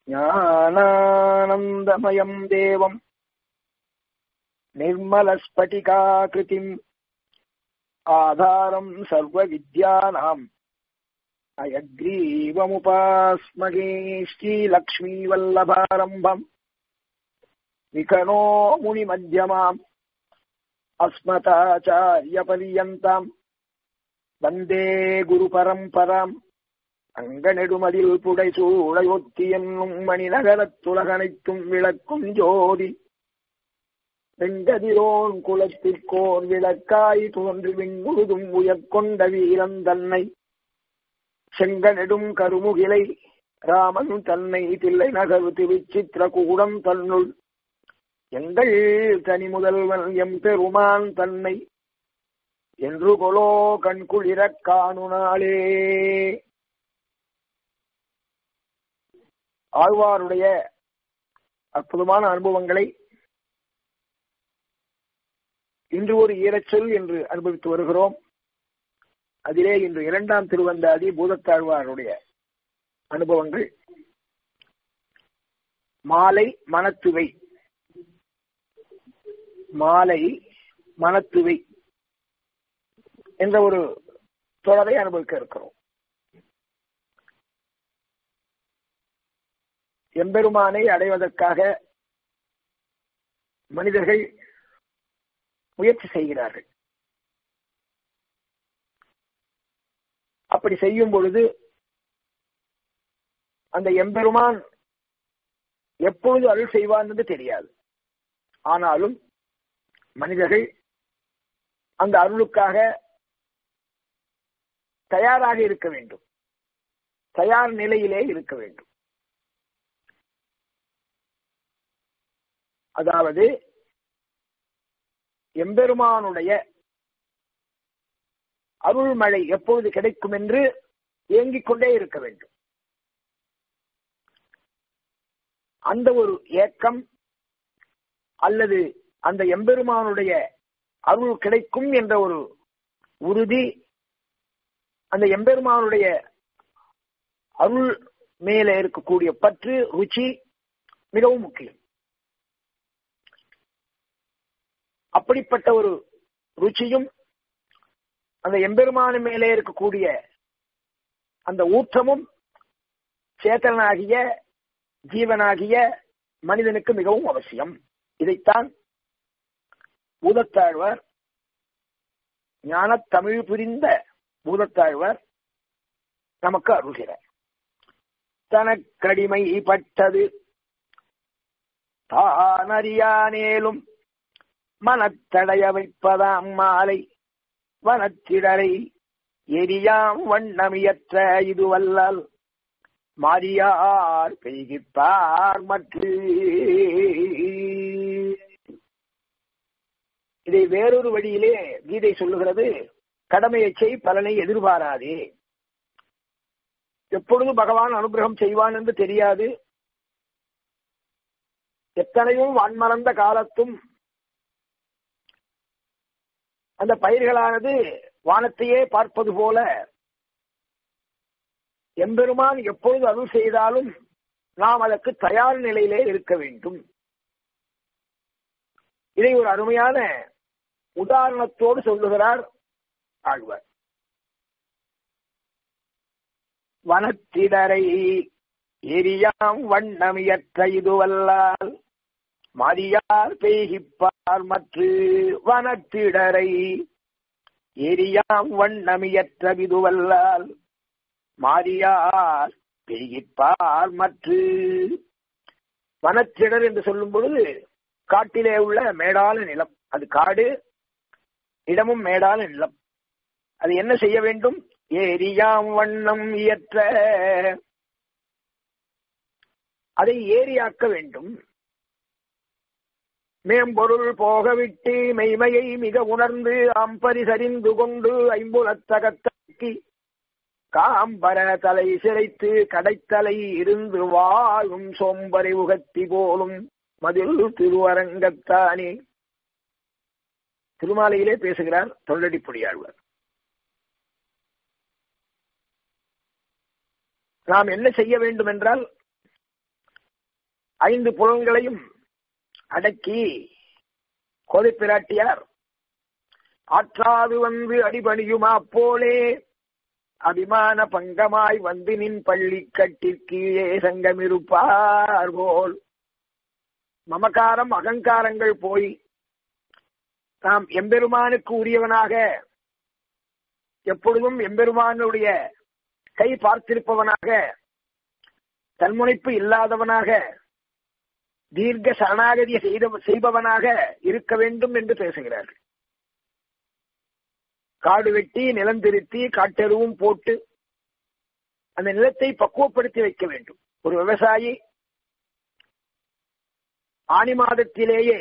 ஞானானந்தமயம் தேவம் निर्मलस्फटिकाकृतिम् आधारम् सर्वविद्यानाम् अयग्रीवमुपास्महे श्रीलक्ष्मीवल्लभारम्भम् विकनो मुनिमध्यमाम् अस्मताचार्यपर्यन्ताम् வந்தே குரு பரம்பராம் அங்கநெடுமதில் புடைசூடையொத்தி என்னும் மணிநகரத்துலகனைத்தும் விளக்கும் ஜோதி வெங்கதிரோன் குலத்திற்கோர் விளக்காய் தோன்றி விண்முழுதும் உயர்கொண்ட வீரன் தன்னை செங்கனெடும் கருமுகிலை ராமன் தன்னை தில்லை நகர் திருச்சித்திர கூடம் தன்னுள் எங்கள் தனி முதல்வன் எம் பெருமான் தன்னை என்று கொலோ கண்குளிரக் காணுனாளே ஆழ்வாருடைய அற்புதமான அனுபவங்களை இன்று ஒரு ஈரச்சொல் என்று அனுபவித்து வருகிறோம் அதிலே இன்று இரண்டாம் திருவந்தாதி பூதத்தாழ்வாருடைய அனுபவங்கள் மாலை மனத்துவை மாலை மனத்துவை என்ற ஒரு தொடரை அனுபவிக்க இருக்கிறோம் எம்பெருமானை அடைவதற்காக மனிதர்கள் முயற்சி செய்கிறார்கள் அப்படி செய்யும் பொழுது அந்த எம்பெருமான் எப்பொழுது அருள் செய்வான் என்று தெரியாது ஆனாலும் மனிதர்கள் அந்த அருளுக்காக தயாராக இருக்க வேண்டும் தயார் நிலையிலே இருக்க வேண்டும் அதாவது எம்பெருமானுடைய அருள்மழை எப்பொழுது கிடைக்கும் என்று ஏங்கிக் கொண்டே இருக்க வேண்டும் அந்த ஒரு ஏக்கம் அல்லது அந்த எம்பெருமானுடைய அருள் கிடைக்கும் என்ற ஒரு உறுதி அந்த எம்பெருமானுடைய அருள் மேலே இருக்கக்கூடிய பற்று ருச்சி மிகவும் முக்கியம் அப்படிப்பட்ட ஒரு ருச்சியும் அந்த எம்பெருமான மேலே இருக்கக்கூடிய அந்த ஊற்றமும் சேத்தனாகிய ஜீவனாகிய மனிதனுக்கு மிகவும் அவசியம் இதைத்தான் பூதத்தாழ்வார் ஞான தமிழ் புரிந்த பூதத்தாழ்வார் நமக்கு அருள்கிறார் தனக்கடிமை பட்டது தானறியானேலும் மனத்தடைய வைப்பதாம் மாலை வனத்திடரை எரியாம் வண்ணமியற்ற இதுவல்லால் மாறியார் பெய்கிப்பார் மற்ற இதை வேறொரு வழியிலே கீதை சொல்லுகிறது கடமையை செய் பலனை எதிர்பாராதே எப்பொழுது பகவான் அனுகிரகம் செய்வான் என்று தெரியாது எத்தனையோ வான்மறந்த காலத்தும் அந்த பயிர்களானது வானத்தையே பார்ப்பது போல எம்பெருமான் எப்பொழுது அருள் செய்தாலும் நாம் அதற்கு தயார் நிலையிலே இருக்க வேண்டும் இதை ஒரு அருமையான உதாரணத்தோடு சொல்லுகிறார் ஆழ்வார் வனத்திடரை எரியாம் வண்ணமியற்ற இதுவல்லால் மரியார் பெய்கிப்பார் மற்ற வனத்திடரை எரியாம் வண்ணமியற்ற விதுவல்லால் மாறியார் பெய்கிப்பார் மற்ற வனத்திடர் என்று சொல்லும் பொழுது காட்டிலே உள்ள மேடான நிலம் அது காடு இடமும் மேடான நிலம் அது என்ன செய்ய வேண்டும் ஏரியாம் வண்ணம் இயற்ற அதை ஏரியாக்க வேண்டும் மேம்பொருள் போகவிட்டு மெய்மையை மிக உணர்ந்து அம்பரி சரிந்து கொண்டு ஐம்புலத்தகத்தாக்கி காம்பர தலை சிரைத்து கடைத்தலை இருந்து வாழும் சோம்பரை உகத்தி போலும் மதில் திருவரங்கத்தானே திருமாலையிலே பேசுகிறார் தொண்டடி பொடியாழ்வார் நாம் என்ன செய்ய வேண்டும் என்றால் ஐந்து புலன்களையும் அடக்கி கோதை பிராட்டியார் ஆற்றாது வந்து அடிபணியுமா போலே அபிமான பங்கமாய் வந்து நின் பள்ளி கட்டிற்கீழே சங்கமிருப்பார் போல் மமகாரம் அகங்காரங்கள் போய் நாம் எம்பெருமானுக்கு உரியவனாக எப்பொழுதும் எம்பெருமானுடைய கை பார்த்திருப்பவனாக தன்முனைப்பு இல்லாதவனாக தீர்க்க சரணாகதியை செய்த செய்பவனாக இருக்க வேண்டும் என்று பேசுகிறார்கள் காடு வெட்டி நிலம் திருத்தி காட்டெருவும் போட்டு அந்த நிலத்தை பக்குவப்படுத்தி வைக்க வேண்டும் ஒரு விவசாயி ஆணி மாதத்திலேயே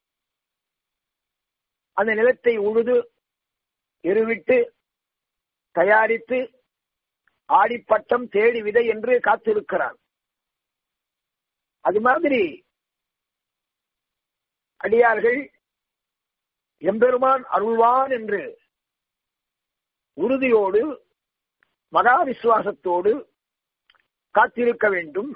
அந்த நிலத்தை உழுது எருவிட்டு தயாரித்து ஆடிப்பட்டம் தேடி விதை என்று காத்திருக்கிறான் அது மாதிரி அடியார்கள் எம்பெருமான் அருள்வான் என்று உறுதியோடு மகா விசுவாசத்தோடு காத்திருக்க வேண்டும்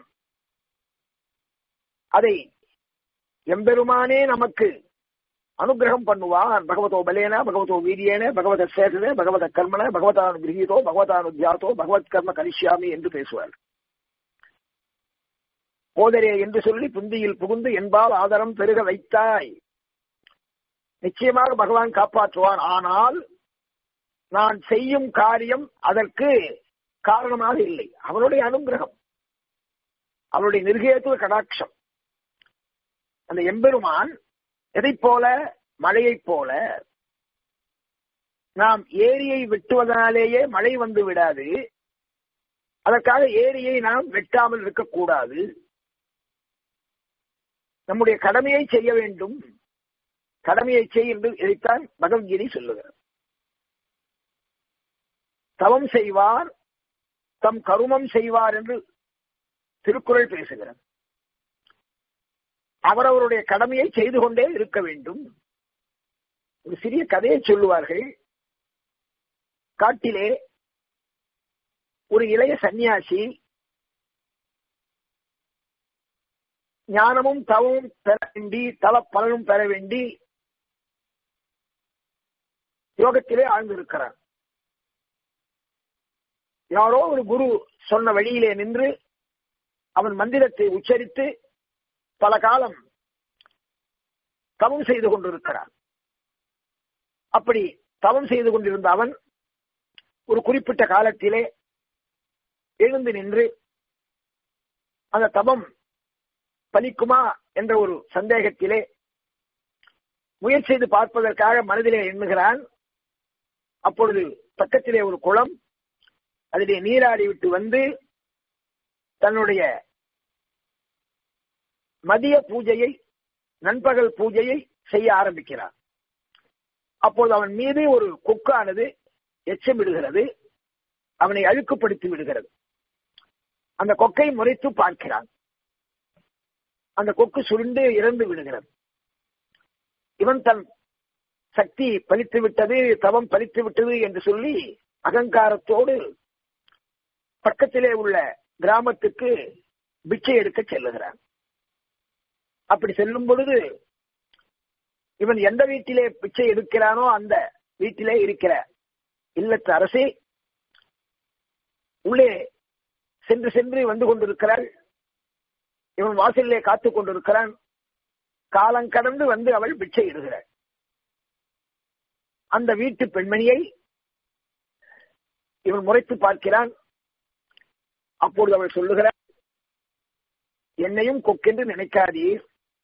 அதை எம்பெருமானே நமக்கு அனுகிரகம் பண்ணுவான் பகவதோ பலேன பகவதோ வீரியேன பகவத சேதனே பகவத கர்மன பகவதானு கிரகீதோ பகவதானு தியாத்தோ பகவத் கர்ம கரிஷ்யாமி என்று பேசுவார் போதரே என்று சொல்லி புந்தியில் புகுந்து என்பால் ஆதரம் பெருக வைத்தாய் நிச்சயமாக பகவான் காப்பாற்றுவான் ஆனால் நான் செய்யும் காரியம் அதற்கு காரணமாக இல்லை அவனுடைய அனுகிரகம் அவனுடைய நிர்கேத்துவ கடாட்சம் அந்த எம்பெருமான் எதை போல மழையைப் போல நாம் ஏரியை வெட்டுவதனாலேயே மழை வந்து விடாது அதற்காக ஏரியை நாம் வெட்டாமல் இருக்கக்கூடாது நம்முடைய கடமையை செய்ய வேண்டும் கடமையை செய் என்று இதைத்தான் பகவத்கீதை சொல்லுகிறார் தவம் செய்வார் தம் கருமம் செய்வார் என்று திருக்குறள் பேசுகிறார் அவரவருடைய கடமையை செய்து கொண்டே இருக்க வேண்டும் ஒரு சிறிய கதையை சொல்லுவார்கள் காட்டிலே ஒரு இளைய சன்னியாசி ஞானமும் தவமும் பெற வேண்டி தல பலனும் பெற வேண்டி யோகத்திலே ஆழ்ந்திருக்கிறார் யாரோ ஒரு குரு சொன்ன வழியிலே நின்று அவன் மந்திரத்தை உச்சரித்து பல காலம் தவம் செய்து கொண்டிருக்கிறான் அப்படி தவம் செய்து கொண்டிருந்த அவன் ஒரு குறிப்பிட்ட காலத்திலே எழுந்து நின்று அந்த தவம் பலிக்குமா என்ற ஒரு சந்தேகத்திலே முயற்சி செய்து பார்ப்பதற்காக மனதிலே எண்ணுகிறான் அப்பொழுது பக்கத்திலே ஒரு குளம் அதிலே நீராடி விட்டு வந்து தன்னுடைய மதிய பூஜையை நண்பகல் பூஜையை செய்ய ஆரம்பிக்கிறார் அப்போது அவன் மீது ஒரு கொக்கானது எச்சமிடுகிறது அவனை அழுக்குப்படுத்தி விடுகிறது அந்த கொக்கை முறைத்து பார்க்கிறான் அந்த கொக்கு சுருண்டு இறந்து விடுகிறது இவன் தன் சக்தி பலித்து விட்டது தவம் பலித்து விட்டது என்று சொல்லி அகங்காரத்தோடு பக்கத்திலே உள்ள கிராமத்துக்கு பிச்சை எடுக்க செல்லுகிறான் அப்படி செல்லும் பொழுது இவன் எந்த வீட்டிலே பிச்சை எடுக்கிறானோ அந்த வீட்டிலே இருக்கிற இல்லத்து அரசி உள்ளே சென்று சென்று வந்து கொண்டிருக்கிறாள் இவன் வாசலிலே காத்துக் கொண்டிருக்கிறான் காலம் கடந்து வந்து அவள் பிச்சை இடுகிறாள் அந்த வீட்டு பெண்மணியை இவன் முறைத்து பார்க்கிறான் அப்பொழுது அவள் சொல்லுகிறாள் என்னையும் கொக்கென்று நினைக்காதீர்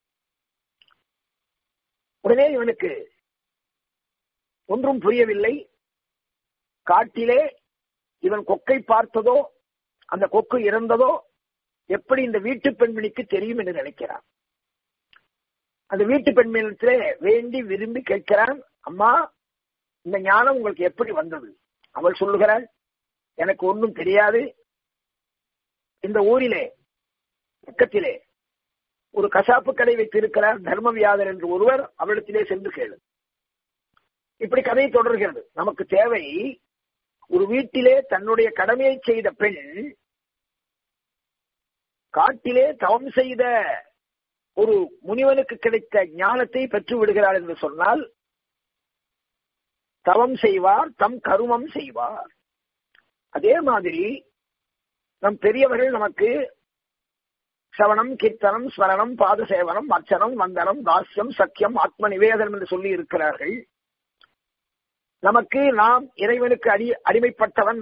உடனே இவனுக்கு ஒன்றும் புரியவில்லை காட்டிலே இவன் கொக்கை பார்த்ததோ அந்த கொக்கு இறந்ததோ எப்படி இந்த வீட்டு பெண்மணிக்கு தெரியும் என்று நினைக்கிறான் அந்த வீட்டு பெண்மணிடத்திலே வேண்டி விரும்பி கேட்கிறான் அம்மா இந்த ஞானம் உங்களுக்கு எப்படி வந்தது அவள் சொல்லுகிறாள் எனக்கு ஒன்றும் தெரியாது இந்த ஊரிலே பக்கத்திலே ஒரு கசாப்பு கடை வைத்திருக்கிறார் தர்மவியாதர் என்று ஒருவர் அவரிடத்திலே சென்று கேளு இப்படி கதை தொடர்கிறது நமக்கு தேவை ஒரு வீட்டிலே தன்னுடைய கடமையை செய்த பெண் காட்டிலே தவம் செய்த ஒரு முனிவனுக்கு கிடைத்த ஞானத்தை பெற்று விடுகிறார் என்று சொன்னால் தவம் செய்வார் தம் கருமம் செய்வார் அதே மாதிரி நம் பெரியவர்கள் நமக்கு சவணம் கீர்த்தனம் ஸ்மரணம் பாத சேவனம் அர்ச்சனம் வந்தனம் தாஸ்யம் சக்கியம் ஆத்ம நிவேதனம் என்று சொல்லி இருக்கிறார்கள் நமக்கு நாம் இறைவனுக்கு அடி அடிமைப்பட்டவன்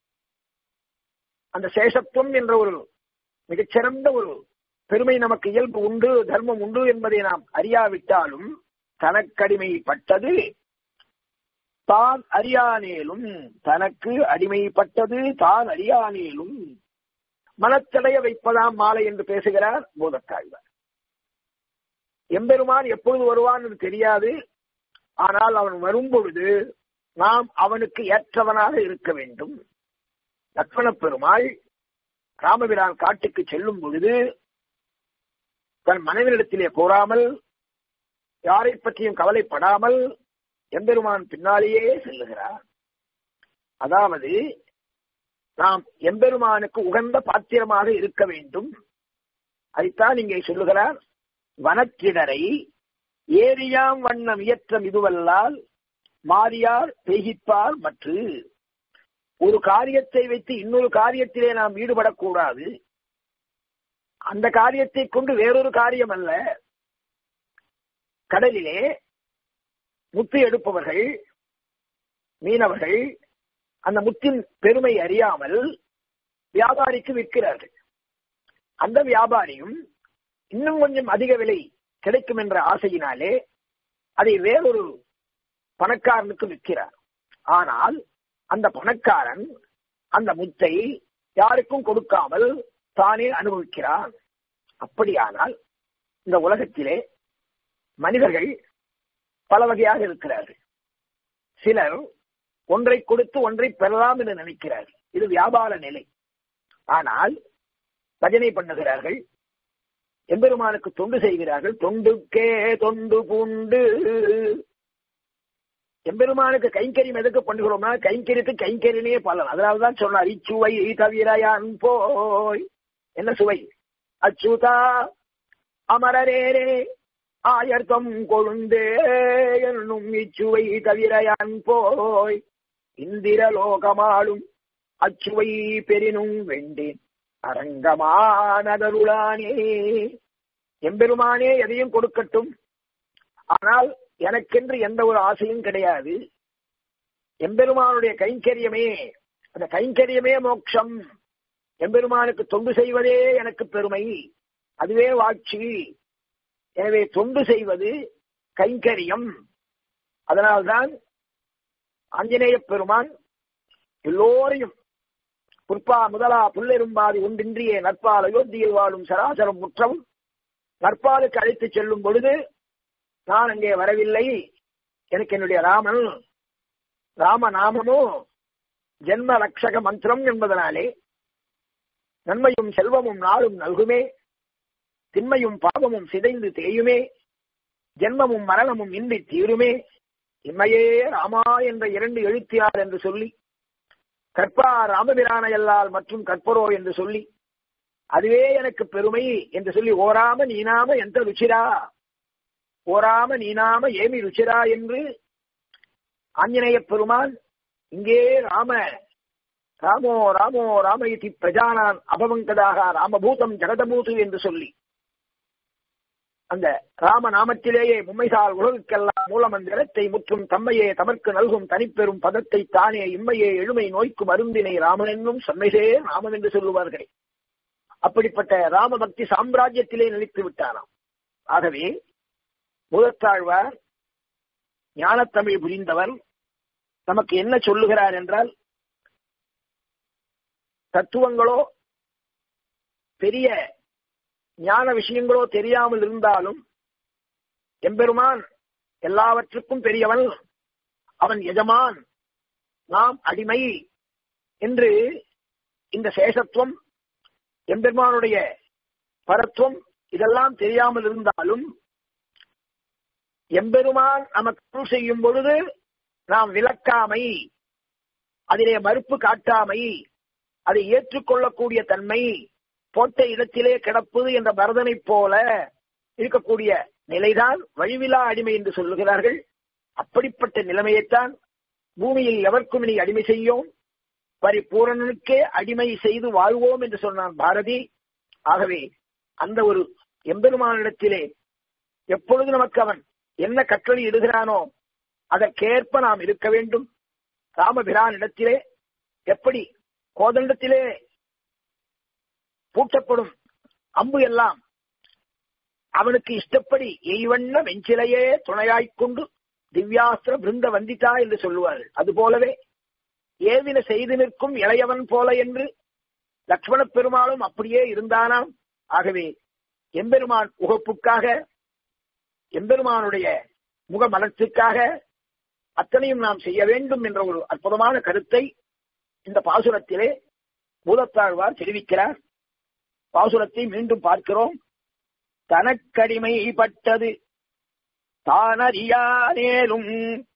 அந்த சேஷத்துவம் என்ற ஒரு மிகச்சிறந்த ஒரு பெருமை நமக்கு இயல்பு உண்டு தர்மம் உண்டு என்பதை நாம் அறியாவிட்டாலும் தனக்கடிமைப்பட்டது தான் அறியானேலும் தனக்கு அடிமைப்பட்டது தான் அறியானேலும் மனத்தடைய வைப்பதாம் மாலை என்று பேசுகிறார் போதத்தாழ்வார் எம்பெருமான் எப்பொழுது வருவான் என்று தெரியாது ஆனால் அவன் வரும்பொழுது நாம் அவனுக்கு ஏற்றவனாக இருக்க வேண்டும் லக்ஷ்மண பெருமாள் ராமபிரான் காட்டுக்கு செல்லும் பொழுது தன் மனைவியிடத்திலே கூறாமல் யாரை பற்றியும் கவலைப்படாமல் எம்பெருமான் பின்னாலேயே செல்லுகிறார் அதாவது நாம் எம்பெருமானுக்கு உகந்த பாத்திரமாக இருக்க வேண்டும் அதைத்தான் இங்கே சொல்லுகிறார் வனக்கிடரை ஏரியாம் வண்ணம் இயற்றம் இதுவல்லால் மாறியார் பெய்கிப்பார் மற்று ஒரு காரியத்தை வைத்து இன்னொரு காரியத்திலே நாம் ஈடுபடக்கூடாது அந்த காரியத்தை கொண்டு வேறொரு காரியம் அல்ல கடலிலே முத்து எடுப்பவர்கள் மீனவர்கள் அந்த முத்தின் பெருமை அறியாமல் வியாபாரிக்கு விற்கிறார்கள் அந்த வியாபாரியும் இன்னும் கொஞ்சம் அதிக விலை கிடைக்கும் என்ற ஆசையினாலே அதை வேறொரு பணக்காரனுக்கு விற்கிறார் ஆனால் அந்த பணக்காரன் அந்த முத்தை யாருக்கும் கொடுக்காமல் தானே அனுபவிக்கிறான் அப்படியானால் இந்த உலகத்திலே மனிதர்கள் பல வகையாக இருக்கிறார்கள் சிலர் ஒன்றை கொடுத்து ஒன்றை பெறலாம் என்று நினைக்கிறார்கள் இது வியாபார நிலை ஆனால் பஜனை பண்ணுகிறார்கள் எம்பெருமானுக்கு தொண்டு செய்கிறார்கள் தொண்டுக்கே தொண்டு பூண்டு எம்பெருமானுக்கு கைங்கரியம் எதுக்கு பண்ணுகிறோம்னா கைங்கரியத்துக்கு கைங்கரியனே பலன் அதனாலதான் சொன்னார் இச்சுவை தவிரையான் போய் என்ன சுவை அச்சுதா அமரரேரே ஆயர்த்தம் கொழுந்தே என்னும் இச்சுவை தவிரையான் போய் இந்திரலோகமாளும் அச்சுவை பெரினும் வேண்டேன் அரங்கமானதருளானே எம்பெருமானே எதையும் கொடுக்கட்டும் ஆனால் எனக்கென்று எந்த ஒரு ஆசையும் கிடையாது எம்பெருமானுடைய கைங்கரியமே அந்த கைங்கரியமே மோட்சம் எம்பெருமானுக்கு தொண்டு செய்வதே எனக்கு பெருமை அதுவே வாட்சி எனவே தொண்டு செய்வது கைங்கரியம் அதனால்தான் ஆஞ்சநேய பெருமான் எல்லோரையும் புற்பா முதலா புல்லெரும்பாதி ஒன்றின்றியே நற்பால் அயோத்தியில் வாழும் சராசரம் முற்றவும் நற்பாலுக்கு அழைத்து செல்லும் பொழுது நான் அங்கே வரவில்லை எனக்கு என்னுடைய ராமன் ராம நாமமும் ஜென்ம ரக்ஷக மந்திரம் என்பதனாலே நன்மையும் செல்வமும் நாளும் நல்குமே திண்மையும் பாவமும் சிதைந்து தேயுமே ஜென்மமும் மரணமும் இன்றி தீருமே இம்மையே ராமா என்ற இரண்டு எழுத்தியார் என்று சொல்லி கற்பா ராமபிரான எல்லால் மற்றும் கற்பரோ என்று சொல்லி அதுவே எனக்கு பெருமை என்று சொல்லி ஓராம நீனாம எந்த ருச்சிரா ஓராம நீனாம ஏமி ருச்சிரா என்று ஆஞ்சநேய பெருமான் இங்கே ராம ராமோ ராமோ ராம இதி பிரஜானான் அபமங்கதாக ராமபூதம் ஜெகதபூது என்று சொல்லி அந்த ராம நாமத்திலேயே மும்மைசால் உலகுக்கெல்லாம் மூலமந்திரத்தை முற்றும் தம்மையே தமக்கு நல்கும் தனிப்பெரும் பதத்தை தானே இம்மையே எழுமை நோய்க்கும் அருந்தினை ராமன் என்னும் சொன்னைசே ராமன் என்று சொல்லுவார்களே அப்படிப்பட்ட ராம பக்தி சாம்ராஜ்யத்திலே நிலைத்து விட்டாராம் ஆகவே முதற்றாழ்வார் ஞானத்தமிழ் புரிந்தவர் நமக்கு என்ன சொல்லுகிறார் என்றால் தத்துவங்களோ பெரிய ஞான விஷயங்களோ தெரியாமல் இருந்தாலும் எம்பெருமான் எல்லாவற்றுக்கும் பெரியவன் அவன் எஜமான் நாம் அடிமை என்று இந்த சேஷத்துவம் எம்பெருமானுடைய பரத்துவம் இதெல்லாம் தெரியாமல் இருந்தாலும் எம்பெருமான் நமக்கு செய்யும் பொழுது நாம் விளக்காமை அதிலே மறுப்பு காட்டாமை அதை ஏற்றுக்கொள்ளக்கூடிய தன்மை போட்ட இடத்திலே கிடப்பது என்ற பரதனைப் போல இருக்கக்கூடிய நிலைதான் வழிவிலா அடிமை என்று சொல்லுகிறார்கள் அப்படிப்பட்ட நிலைமையைத்தான் பூமியில் எவர்க்கும் இனி அடிமை செய்யோம் பரிபூரணனுக்கே அடிமை செய்து வாழ்வோம் என்று சொன்னான் பாரதி ஆகவே அந்த ஒரு எம்பெருமானிடத்திலே எப்பொழுது நமக்கு அவன் என்ன கட்டளை இடுகிறானோ அதற்கேற்ப நாம் இருக்க வேண்டும் ராமபிரான் இடத்திலே எப்படி கோதண்டத்திலே பூட்டப்படும் அம்பு எல்லாம் அவனுக்கு இஷ்டப்படி எய்வண்ண வெஞ்சிலையே துணையாய்க்கொண்டு திவ்யாஸ்திர பிருந்த வந்திதா என்று சொல்லுவார்கள் அதுபோலவே ஏவின செய்து நிற்கும் இளையவன் போல என்று லக்ஷ்மண பெருமாளும் அப்படியே இருந்தானாம் ஆகவே எம்பெருமான் உகப்புக்காக எம்பெருமானுடைய முகமலர்ச்சிக்காக அத்தனையும் நாம் செய்ய வேண்டும் என்ற ஒரு அற்புதமான கருத்தை இந்த பாசுரத்திலே பூதத்தாழ்வார் தெரிவிக்கிறார் பாசுரத்தை மீண்டும் பார்க்கிறோம் தனக்கடிமைப்பட்டது தானறியானேலும்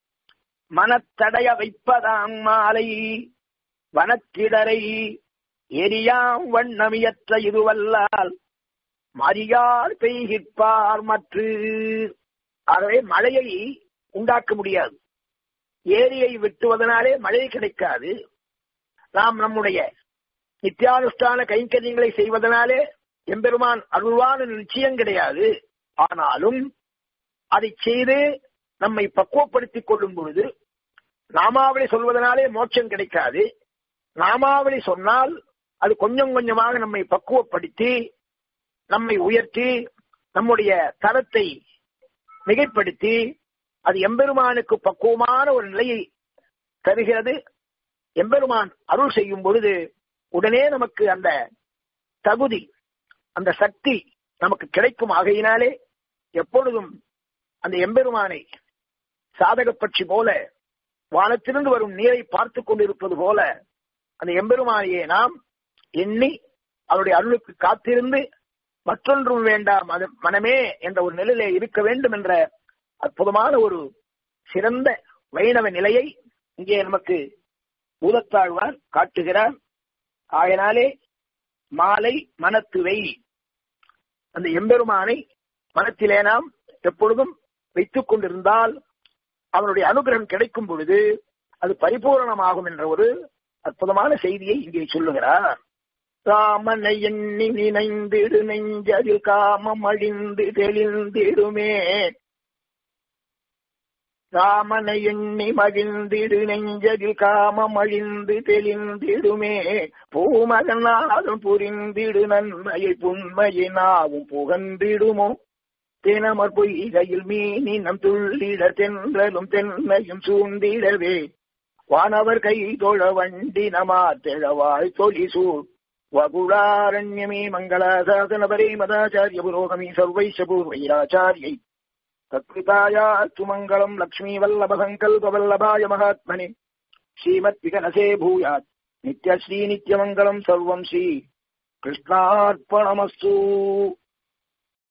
மனத்தடைய வைப்பதாம் மாலை வனத்திடரை எரியாம் வண்ணமியற்ற இதுவல்லால் மரியார் பெய்கிற்பார் மற்று ஆகவே மழையை உண்டாக்க முடியாது ஏரியை வெட்டுவதனாலே மழை கிடைக்காது நாம் நம்முடைய நித்தியானுஷ்டான கைங்கரியங்களை செய்வதனாலே எம்பெருமான் அருள்வான நிச்சயம் கிடையாது ஆனாலும் அதை செய்து நம்மை பக்குவப்படுத்திக் கொள்ளும் பொழுது நாமாவளி சொல்வதனாலே மோட்சம் கிடைக்காது நாமாவளி சொன்னால் அது கொஞ்சம் கொஞ்சமாக நம்மை பக்குவப்படுத்தி நம்மை உயர்த்தி நம்முடைய தரத்தை மிகைப்படுத்தி அது எம்பெருமானுக்கு பக்குவமான ஒரு நிலையை தருகிறது எம்பெருமான் அருள் செய்யும் பொழுது உடனே நமக்கு அந்த தகுதி அந்த சக்தி நமக்கு கிடைக்கும் ஆகையினாலே எப்பொழுதும் அந்த எம்பெருமானை சாதக பட்சி போல வானத்திலிருந்து வரும் நீரை பார்த்து கொண்டிருப்பது போல அந்த எம்பெருமானையே நாம் எண்ணி அவருடைய அருளுக்கு காத்திருந்து மற்றொன்றும் வேண்டாம் அது மனமே என்ற ஒரு நிலையிலே இருக்க வேண்டும் என்ற அற்புதமான ஒரு சிறந்த வைணவ நிலையை இங்கே நமக்கு பூதத்தாழ்வார் காட்டுகிறார் ஆயனாலே மாலை மனத்துவை அந்த எம்பெருமானை மனத்திலே நாம் எப்பொழுதும் வைத்துக் கொண்டிருந்தால் அவனுடைய அனுகிரகம் கிடைக்கும் பொழுது அது பரிபூரணமாகும் என்ற ஒரு அற்புதமான செய்தியை இங்கே சொல்லுகிறார் ராமனை எண்ணி நினைந்திடு நெஞ்சதில் காமம் அழிந்து தெளிந்திடுமே ராமனை எண்ணி மகிழ்ந்திடு நெஞ்சதில் காமம் அழிந்து தெளிந்திடுமே பூமகநாதன் புரிந்திடு நன்மையை புண்மையை நாவும் புகந்திடுமோ தினமர் பொய்கையில் மீனினம் துள்ளிட தென்றலும் தென்னையும் சூழ்ந்திடவே வானவர் கை தொழ வண்டி நமாத்தெழவாய் தொலி சூழ் வகுளாரண்யமே மங்களாசாசனபரே மதாச்சாரிய புரோகமி சர்வைஷ பூர்வைராச்சாரியை तत्कृतायास्तु मङ्गलम् लक्ष्मीवल्लभसङ्कल्पवल्लभाय महात्मने श्रीमद्विकनसे भूयात् नित्यश्रीनित्यमङ्गलम् सर्वम् श्री कृष्णार्पणमस्तु